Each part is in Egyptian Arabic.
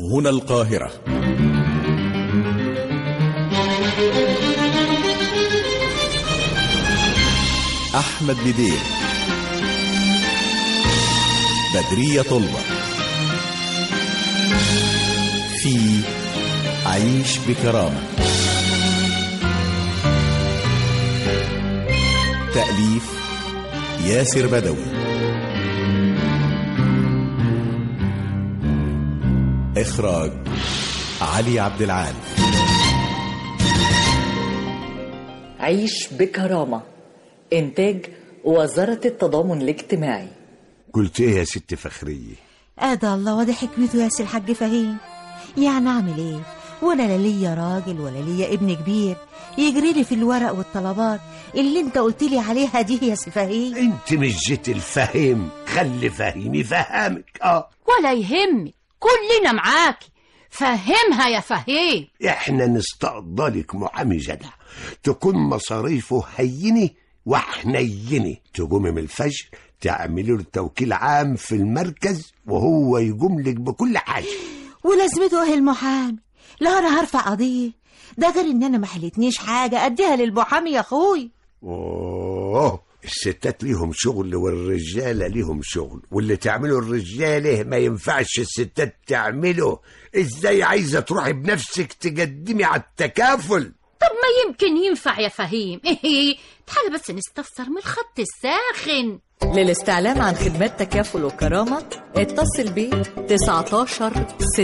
هنا القاهرة أحمد بدير بدرية طلبة في عيش بكرامة تأليف ياسر بدوي إخراج علي عبد العال عيش بكرامة إنتاج وزارة التضامن الاجتماعي قلت ايه يا ست فخرية ادى الله وده حكمته يا سي الحاج فهيم يعني اعمل ايه وانا لا ليا راجل ولا ليا ابن كبير يجري لي في الورق والطلبات اللي انت قلت لي عليها دي يا سي فهيم انت مش جيت الفهيم خلي فهيم يفهمك اه ولا يهمك كلنا معاكي فهمها يا فهيم احنا نستقضلك محامي جدع تكون مصاريفه هينه وحنينه تقومي من الفجر تعملي له توكيل عام في المركز وهو يقوم لك بكل حاجه ولازمته ايه المحامي لا انا هرفع قضيه ده غير ان انا ما حلتنيش حاجه اديها للمحامي يا اخوي اوه الستات ليهم شغل والرجاله ليهم شغل واللي تعمله الرجاله ما ينفعش الستات تعمله ازاي عايزه تروحي بنفسك تقدمي على التكافل طب ما يمكن ينفع يا فهيم ايه تعال بس نستفسر من الخط الساخن للاستعلام عن خدمات تكافل وكرامة اتصل ب 19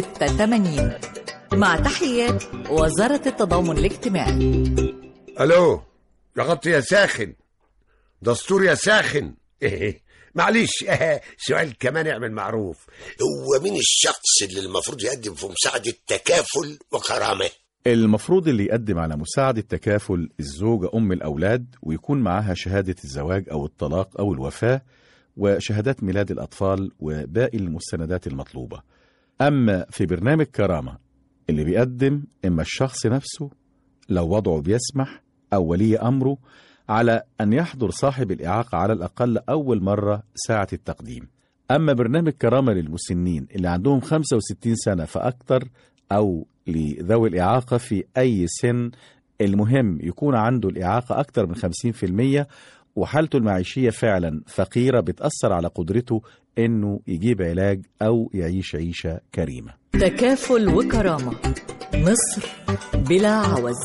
86 مع تحيات وزارة التضامن الاجتماعي الو ضغطت يا ساخن دستور يا ساخن ايه معلش اه سؤال كمان اعمل معروف هو مين الشخص اللي المفروض يقدم في مساعدة تكافل وكرامة المفروض اللي يقدم على مساعدة تكافل الزوجة أم الأولاد ويكون معاها شهادة الزواج أو الطلاق أو الوفاة وشهادات ميلاد الأطفال وباقي المستندات المطلوبة أما في برنامج كرامة اللي بيقدم إما الشخص نفسه لو وضعه بيسمح أو ولي أمره على أن يحضر صاحب الإعاقة على الأقل أول مرة ساعة التقديم أما برنامج كرامة للمسنين اللي عندهم 65 سنة فأكثر أو لذوي الإعاقة في أي سن المهم يكون عنده الإعاقة أكثر من 50% وحالته المعيشية فعلا فقيرة بتأثر على قدرته إنه يجيب علاج أو يعيش عيشة كريمة تكافل وكرامة مصر بلا عوز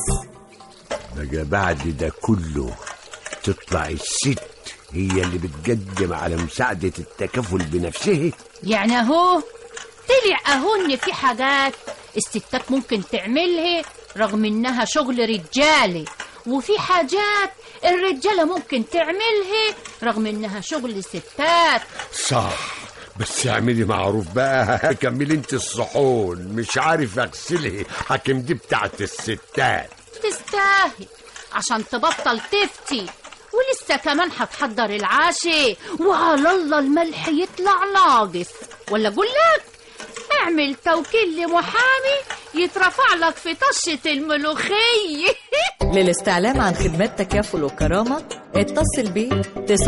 بقى بعد ده كله تطلع الست هي اللي بتقدم على مساعدة التكافل بنفسها يعني اهو طلع اهو ان في حاجات الستات ممكن تعملها رغم انها شغل رجالي وفي حاجات الرجالة ممكن تعملها رغم انها شغل ستات صح بس اعملي معروف بقى كملي انت الصحون مش عارف اغسلها حكم دي بتاعت الستات تستاهل عشان تبطل تفتي ولسه كمان هتحضر العشاء وعلى الله الملح يطلع ناقص ولا اقول لك اعمل توكيل لمحامي يترفع لك في طشة الملوخية للاستعلام عن خدمات تكافل وكرامة اتصل ب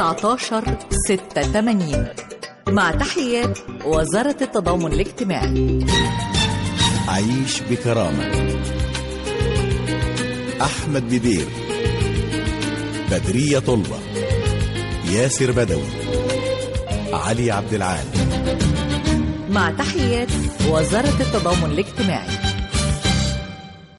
19 86 مع تحيات وزارة التضامن الاجتماعي عيش بكرامة أحمد بدير بدرية طلبة ياسر بدوي علي عبد العال مع تحيات وزارة التضامن الاجتماعي